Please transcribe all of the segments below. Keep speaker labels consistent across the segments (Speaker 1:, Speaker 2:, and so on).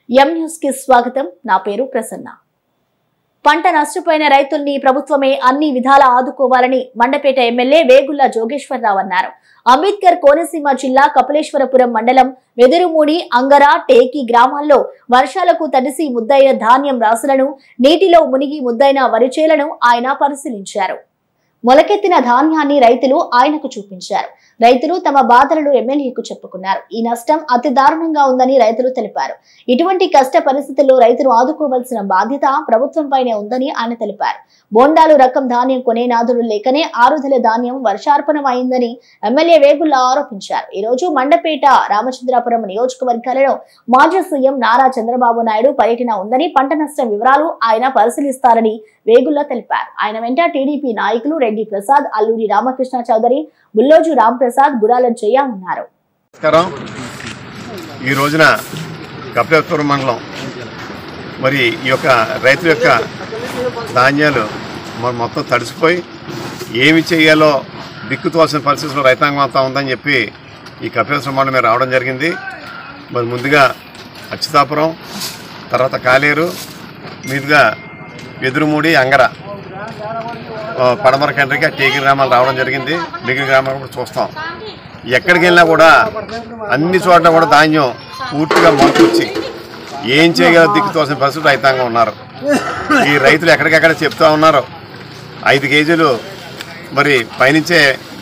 Speaker 1: M news కి స్వాగతం నా పేరు ప్రసన్న పంట నష్టపోయిన రైతుల్ని ప్రభుత్వమే అన్ని విధాలా ఆదుకోవాలని మండపేట ఎమ్మెల్యే వేగుళ్ల జోగేశ్వరరావు అన్నారు అంబేద్కర్ కోనసీమ జిల్లా కపిలేశ్వరపురం మండలం వెదురుమూడి అంగర టేకి గ్రామాల్లో వర్షాలకు తడిసి ముద్దైన ధాన్యం రాసులను నీటిలో మునిగి ముద్దైన వరిచేలను ఆయన పరిశీలించారు మొలకెత్తిన ధాన్యాన్ని రైతులు ఆయనకు చూపించారు రైతులు తమ బాధలను ఎమ్మెల్యేకు చెప్పుకున్నారు ఈ నష్టం అతి దారుణంగా ఉందని రైతులు తెలిపారు ఇటువంటి కష్ట పరిస్థితుల్లో రైతును ఆదుకోవాల్సిన బాధ్యత ప్రభుత్వంపైనే ఉందని ఆయన తెలిపారు బోండాలు రకం ధాన్యం కొనే నాదులు లేకనే ఆరుదల ధాన్యం వర్షార్పణం అయిందని ఎమ్మెల్యే వేగుల్లా ఆరోపించారు ఈ రోజు మండపేట రామచంద్రాపురం నియోజకవర్గాలలో మాజీ సీఎం నారా చంద్రబాబు నాయుడు పర్యటన ఉందని పంట నష్టం వివరాలు ఆయన పరిశీలిస్తారని వేగుల్లా తెలిపారు ఆయన వెంట టీడీపీ నాయకులు రెడ్డి ప్రసాద్ అల్లూరి రామకృష్ణ చౌదరి బుల్లోజు రాంప్రసాద్ గుడాల జయ ఉన్నారు
Speaker 2: నమస్కారం ఈ రోజున కపిలేశ్వరం మండలం మరి ఈ యొక్క రైతుల యొక్క ధాన్యాలు మరి మొత్తం తడిసిపోయి ఏమి చేయాలో దిక్కు తోసిన పరిస్థితుల్లో రైతాంగం అంతా ఉందని చెప్పి ఈ కపిలేశ్వరం మండలం మీద రావడం జరిగింది మరి ముందుగా అచ్యుతాపురం తర్వాత కాలేరు మీదుగా ఎదురుమూడి అంగర ఆ, పడమర కండ్రిగా టేకి గ్రామాలు రావడం జరిగింది మిగిలిన గ్రామాలు కూడా చూస్తాం ఎక్కడికి వెళ్ళినా కూడా అన్ని చోట్ల కూడా ధాన్యం పూర్తిగా మొలకొచ్చి ఏం చేయగల దిక్కు తోసిన పరిస్థితి రైతాంగం ఉన్నారు ఈ రైతులు ఎక్కడికెక్కడ చెప్తా ఉన్నారు ఐదు కేజీలు మరి పైనుంచే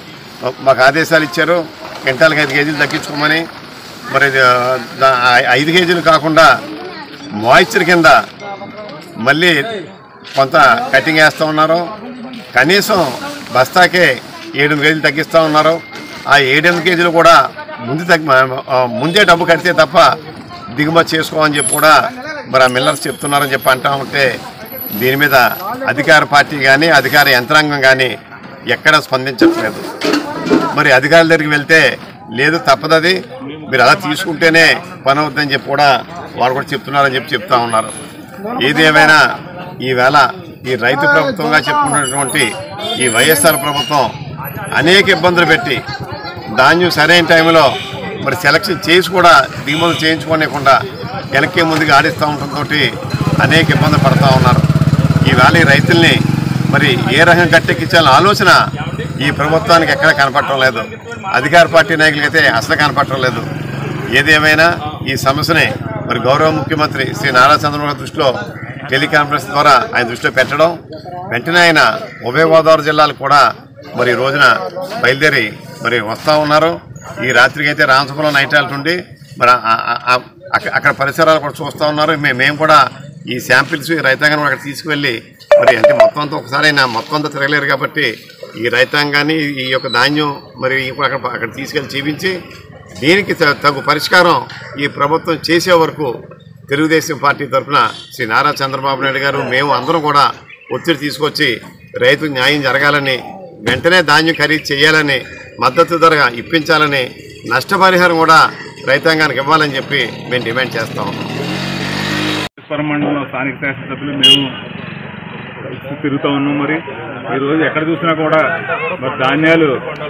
Speaker 2: మాకు ఆదేశాలు ఇచ్చారు క్వింటాల్కి ఐదు కేజీలు తగ్గించుకోమని మరి ఆ, దా- ఆ- ఐదు కేజీలు కాకుండా మాయిశ్చర్ కింద మళ్ళీ కొంత కటింగ్ వేస్తూ ఉన్నారు కనీసం బస్తాకే ఏడు కేజీలు తగ్గిస్తూ ఉన్నారు ఆ ఏడెనిమిది కేజీలు కూడా ముందు తగ్గి ఆ, ముందే డబ్బు కడితే తప్ప దిగుమతి చేసుకోమని చెప్పి కూడా మరి ఆ మిల్లర్స్ చెప్తున్నారని చెప్పి అంటా ఉంటే దీని మీద అధికార పార్టీ కానీ అధికార యంత్రాంగం కానీ ఎక్కడా స్పందించట్లేదు మరి అధికారుల దగ్గరికి వెళ్తే లేదు తప్పదది మీరు అలా తీసుకుంటేనే పని అవుతుందని చెప్పి కూడా వాళ్ళు కూడా చెప్తున్నారని చెప్పి చెప్తా ఉన్నారు ఏది ఏమైనా ఈవేళ ఈ రైతు ప్రభుత్వంగా చెప్పుకున్నటువంటి ఈ వైఎస్ఆర్ ప్రభుత్వం అనేక ఇబ్బందులు పెట్టి ధాన్యం సరైన టైంలో మరి సెలక్షన్ చేసి కూడా దిగుమతులు చేయించుకోనికుండా వెనక్కి ముందుగా ఆడిస్తూ ఉండటంతో అనేక ఇబ్బందులు పడుతూ ఉన్నారు ఈవేళ ఈ రైతుల్ని మరి ఏ రకంగా గట్టెక్కించాలన్న ఆలోచన ఈ ప్రభుత్వానికి ఎక్కడ కనపడటం లేదు అధికార పార్టీ నాయకులకైతే అసలు కనపడటం లేదు ఏది ఏమైనా ఈ సమస్యని మరి గౌరవ ముఖ్యమంత్రి శ్రీ నారా చంద్రబాబు దృష్టిలో టెలికాన్ఫరెన్స్ ద్వారా ఆయన దృష్టిలో పెట్టడం వెంటనే ఆయన ఉభయ గోదావరి జిల్లాలు కూడా మరి ఈ రోజున బయలుదేరి మరి వస్తూ ఉన్నారు ఈ రాత్రికి అయితే రామసభలో నైట్ ఉండి మరి ఆ- ఆ- ఆ- అక్క- అక్కడ పరిసరాలు కూడా చూస్తూ ఉన్నారు మే- మేము కూడా ఈ శాంపిల్స్ ఈ రైతాంగాన్ని కూడా అక్కడ తీసుకువెళ్ళి మరి అంటే మొత్తం అంతా ఒకసారి అయినా మొత్తం అంతా తిరగలేరు కాబట్టి ఈ రైతాంగాన్ని ఈ యొక్క ధాన్యం మరి ఇప్పుడు అక్కడ అక్కడ తీసుకెళ్ళి చూపించి దీనికి త- తగు పరిష్కారం ఈ ప్రభుత్వం చేసే వరకు తెలుగుదేశం పార్టీ తరఫున శ్రీ నారా చంద్రబాబు నాయుడు గారు మేము అందరం కూడా ఒత్తిడి తీసుకొచ్చి రైతుకు న్యాయం జరగాలని వెంటనే ధాన్యం ఖరీదు చేయాలని మద్దతు ధర ఇప్పించాలని నష్టపరిహారం కూడా రైతాంగానికి ఇవ్వాలని చెప్పి మేము డిమాండ్ చేస్తా ఉన్నాం
Speaker 3: పురం మండలంలో స్థానిక శాసనసభ్యులు మేము తిరుగుతూ ఉన్నాం మరి ఈరోజు ఎక్కడ చూసినా కూడా మరి ధాన్యాలు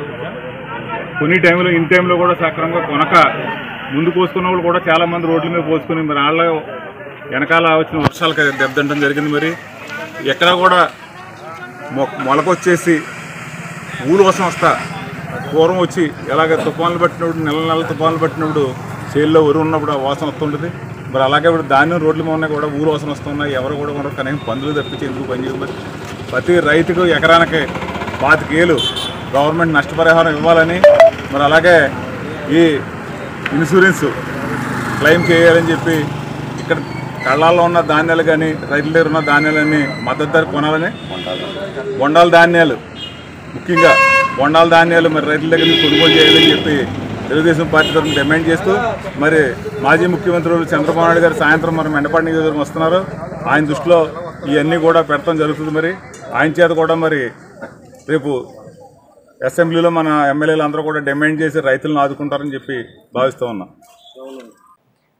Speaker 3: కొన్ని టైంలో ఇన్ టైంలో కూడా సక్రమంగా కొనక ముందు పోసుకున్న వాళ్ళు కూడా చాలా మంది రోడ్ల మీద పోసుకుని మరి వాళ్ళ వెనకాల వచ్చిన వర్షాలకు దెబ్బతింటం జరిగింది మరి ఎక్కడ కూడా మొ మొలకొచ్చేసి ఊరు వసం వస్తా పూర్వం వచ్చి ఎలాగ తుఫాన్లు పట్టినప్పుడు నెల నెల తుఫాన్లు పట్టినప్పుడు చేల్లో ఉరు ఉన్నప్పుడు ఆ వాసన వస్తుంటుంది మరి అలాగే ఇప్పుడు ధాన్యం రోడ్ల మీద ఉన్నాయి కూడా ఊరు వాసన వస్తున్నాయి ఎవరు కూడా ఉండరు కానీ పందులు తప్పించి ఎందుకు పని చేయదు మరి ప్రతి రైతుకు ఎకరానికి పాతికేలు గవర్నమెంట్ నష్టపరిహారం ఇవ్వాలని మరి అలాగే ఈ ఇన్సూరెన్స్ క్లెయిమ్ చేయాలని చెప్పి ఇక్కడ కళ్ళాల్లో ఉన్న ధాన్యాలు కానీ రైతుల దగ్గర ఉన్న ధాన్యాలన్నీ మద్దతు ధర కొనాలని బొండాల ధాన్యాలు ముఖ్యంగా బొండాల ధాన్యాలు మరి రైతుల దగ్గర నుంచి కొనుగోలు చేయాలని చెప్పి తెలుగుదేశం పార్టీ తరఫున డిమాండ్ చేస్తూ మరి మాజీ ముఖ్యమంత్రులు చంద్రబాబు నాయుడు గారు సాయంత్రం మరి మెండపాటి నియోజకవర్గం వస్తున్నారు ఆయన దృష్టిలో ఇవన్నీ కూడా పెట్టడం జరుగుతుంది మరి ఆయన చేత కూడా మరి రేపు అసెంబ్లీలో మన ఎమ్మెల్యేలు అందరూ కూడా డిమాండ్ చేసి రైతులను ఆదుకుంటారని చెప్పి భావిస్తూ ఉన్నాం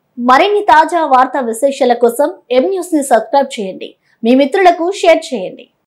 Speaker 1: మరిన్ని తాజా వార్తా విశేషాల కోసం ఎం న్యూస్ ని సబ్స్క్రైబ్ చేయండి మీ మిత్రులకు షేర్ చేయండి